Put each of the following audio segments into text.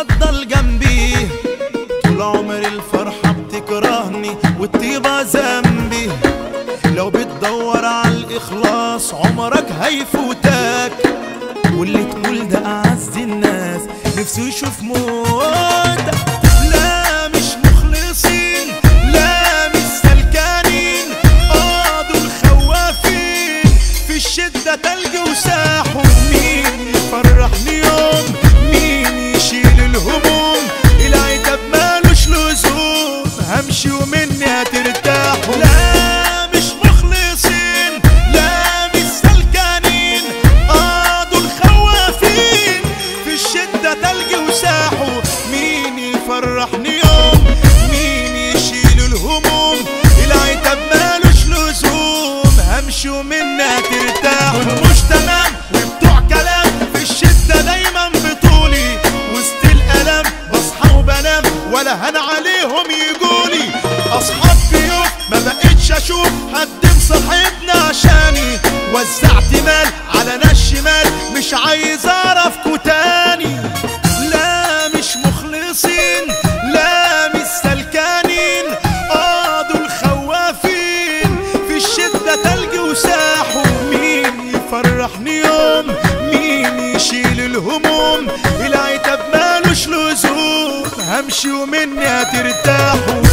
تفضل جنبي طول عمر الفرحة بتكرهني والطيبة ذنبي لو بتدور على الإخلاص عمرك هيفوتك واللي تقول ده أعز الناس نفسه يشوف موتك لا مش مخلصين لا مش سلكانين اه دول خوافين في الشدة تلج وساحوا مين يفرحني يوم مين يشيل الهموم العتاب مالوش لزوم همشي ومني هترتاحوا لا مش مخلصين لا مش سلكانين اه دول خوافين في الشدة تلج وساحوا مين يفرحني يوم مين يشيل الهموم العتاب مالوش لزوم همشي ومني هترتاحوا مش تمام وبتوع كلام في الشدة دايما بطولي وسط الألم بصحى وبنام ولا هن عليهم يجولي أصحاب بيوت ما بقتش أشوف حد مصاحبنا عشاني وزعت مال على ناس شمال مش عايز أعرفكوا تاني لا مش مخلصين لا مش سلكانين اه دول خوافين في الشدة تلج وساحوا مين يفرحني يوم مين يشيل الهموم العتاب مالوش لزوم همشي ومني هترتاحوا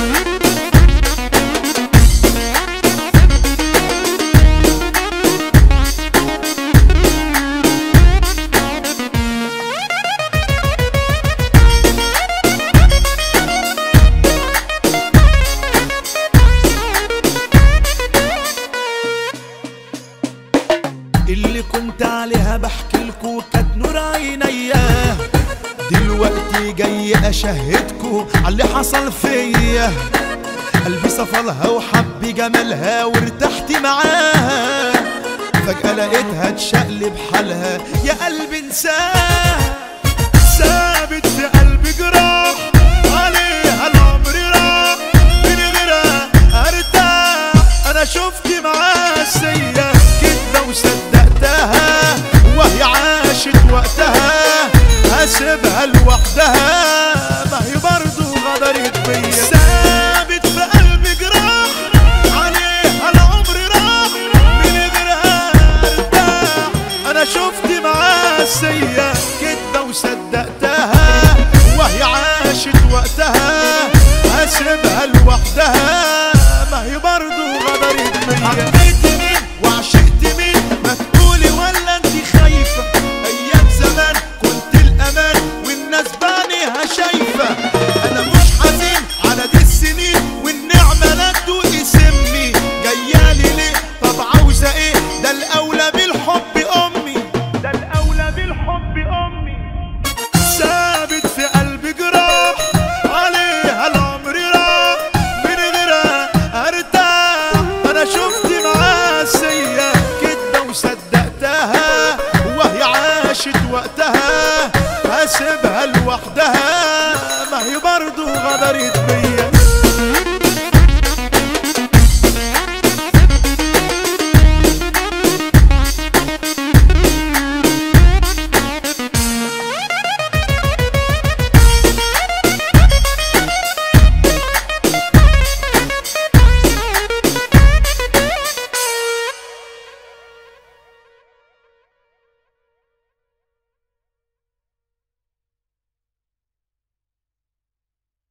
اللي كنت عليها بحكي لكو كانت نور عينيا دلوقتي جاي اشهدكو على اللي حصل فيا قلبي صفلها وحب جمالها وارتحت معاها فجأة لقيتها تشقلب حالها يا قلبي انساها سابت في قلبي جراح